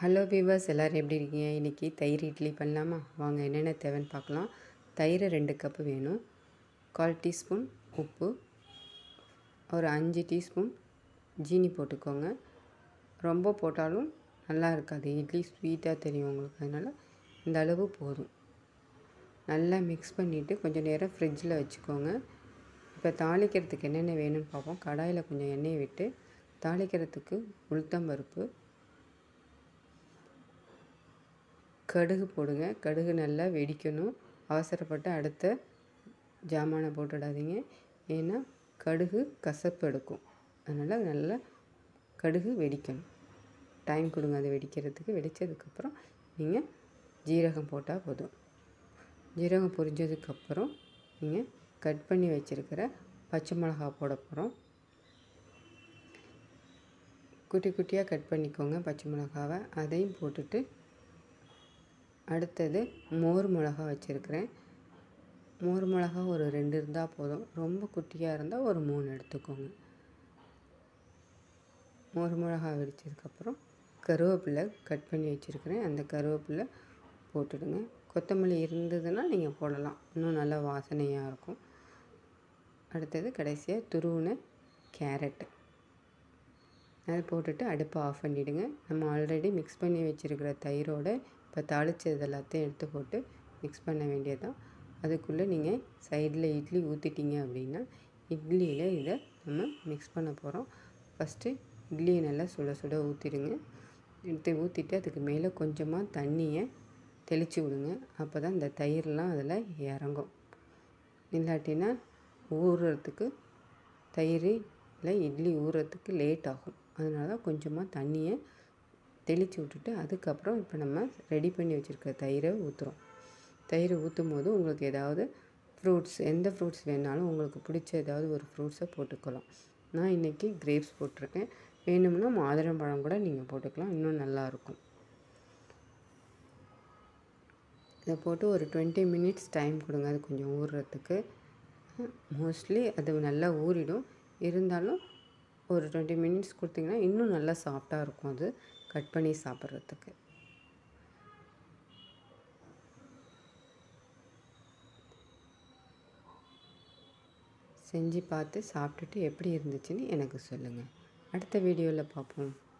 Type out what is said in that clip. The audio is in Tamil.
ஹலோ வீவர்ஸ் எல்லோரும் எப்படி இருக்கீங்க இன்றைக்கி தயிர் இட்லி பண்ணலாமா வாங்க என்னென்ன தேவைன்னு பார்க்கலாம் தயிர் ரெண்டு கப்பு வேணும் கால் டீஸ்பூன் உப்பு ஒரு அஞ்சு டீஸ்பூன் ஜீனி போட்டுக்கோங்க ரொம்ப போட்டாலும் நல்லா இருக்காது இட்லி ஸ்வீட்டாக தெரியும் உங்களுக்கு அதனால் இந்த அளவு போதும் நல்லா மிக்ஸ் பண்ணிவிட்டு கொஞ்சம் நேரம் ஃப்ரிட்ஜில் வச்சுக்கோங்க இப்போ தாளிக்கிறதுக்கு என்னென்ன வேணும்னு பார்ப்போம் கடாயில் கொஞ்சம் எண்ணெய் விட்டு தாளிக்கிறதுக்கு உளுத்தம்பருப்பு கடுகு போடுங்க கடுகு நல்லா வெடிக்கணும் அவசரப்பட்டு அடுத்த ஜாமானை போட்டுடாதீங்க ஏன்னா கடுகு கசப்பு எடுக்கும் அதனால் நல்லா கடுகு வெடிக்கணும் டைம் கொடுங்க அது வெடிக்கிறதுக்கு வெடித்ததுக்கப்புறம் நீங்கள் ஜீரகம் போட்டால் போதும் ஜீரகம் பொரிஞ்சதுக்கப்புறம் நீங்கள் கட் பண்ணி வச்சுருக்கிற பச்சை மிளகா போட போகிறோம் குட்டி குட்டியாக கட் பண்ணிக்கோங்க பச்சை மிளகாவை அதையும் போட்டுட்டு அடுத்தது மோர் மிளகா வச்சுருக்கிறேன் மோர் மிளகா ஒரு ரெண்டு இருந்தால் போதும் ரொம்ப குட்டியாக இருந்தால் ஒரு மூணு எடுத்துக்கோங்க மோர் மிளகா வெடிச்சதுக்கப்புறம் கருவேப்பிலை கட் பண்ணி வச்சுருக்கிறேன் அந்த கருவேப்பிலை போட்டுடுங்க கொத்தமல்லி இருந்ததுன்னா நீங்கள் போடலாம் இன்னும் நல்லா வாசனையாக இருக்கும் அடுத்தது கடைசியாக துருவின கேரட்டு அதை போட்டுட்டு அடுப்பை ஆஃப் பண்ணிவிடுங்க நம்ம ஆல்ரெடி மிக்ஸ் பண்ணி வச்சுருக்கிற தயிரோட இப்போ தாளித்தது எல்லாத்தையும் எடுத்து போட்டு மிக்ஸ் பண்ண வேண்டியதான் அதுக்குள்ளே நீங்கள் சைடில் இட்லி ஊற்றிட்டீங்க அப்படின்னா இட்லியில் இதை நம்ம மிக்ஸ் பண்ண போகிறோம் ஃபஸ்ட்டு இட்லியை நல்லா சுட சுட ஊற்றிடுங்க எடுத்து ஊற்றிட்டு அதுக்கு மேலே கொஞ்சமாக தண்ணியை தெளித்து விடுங்க அப்போ தான் இந்த தயிர்லாம் அதில் இறங்கும் இல்லாட்டினா ஊறுறதுக்கு தயிரில் இட்லி ஊறுறதுக்கு லேட் ஆகும் அதனால தான் கொஞ்சமாக தண்ணியை தெளித்து விட்டுட்டு அதுக்கப்புறம் இப்போ நம்ம ரெடி பண்ணி வச்சுருக்க தயிரை ஊற்றுறோம் தயிரை ஊற்றும் போது உங்களுக்கு ஏதாவது ஃப்ரூட்ஸ் எந்த ஃப்ரூட்ஸ் வேணாலும் உங்களுக்கு பிடிச்ச ஏதாவது ஒரு ஃப்ரூட்ஸை போட்டுக்கலாம் நான் இன்றைக்கி கிரேப்ஸ் போட்டிருக்கேன் வேணும்னா மாதுளம்பழம் கூட நீங்கள் போட்டுக்கலாம் இன்னும் நல்லாயிருக்கும் இதை போட்டு ஒரு டுவெண்ட்டி மினிட்ஸ் டைம் கொடுங்க அது கொஞ்சம் ஊறுறதுக்கு மோஸ்ட்லி அது நல்லா ஊறிடும் இருந்தாலும் ஒரு டுவெண்ட்டி மினிட்ஸ் கொடுத்திங்கன்னா இன்னும் நல்லா சாஃப்டாக இருக்கும் அது கட் பண்ணி சாப்பிட்றதுக்கு செஞ்சு பார்த்து சாப்பிட்டுட்டு எப்படி இருந்துச்சுன்னு எனக்கு சொல்லுங்கள் அடுத்த வீடியோவில் பார்ப்போம்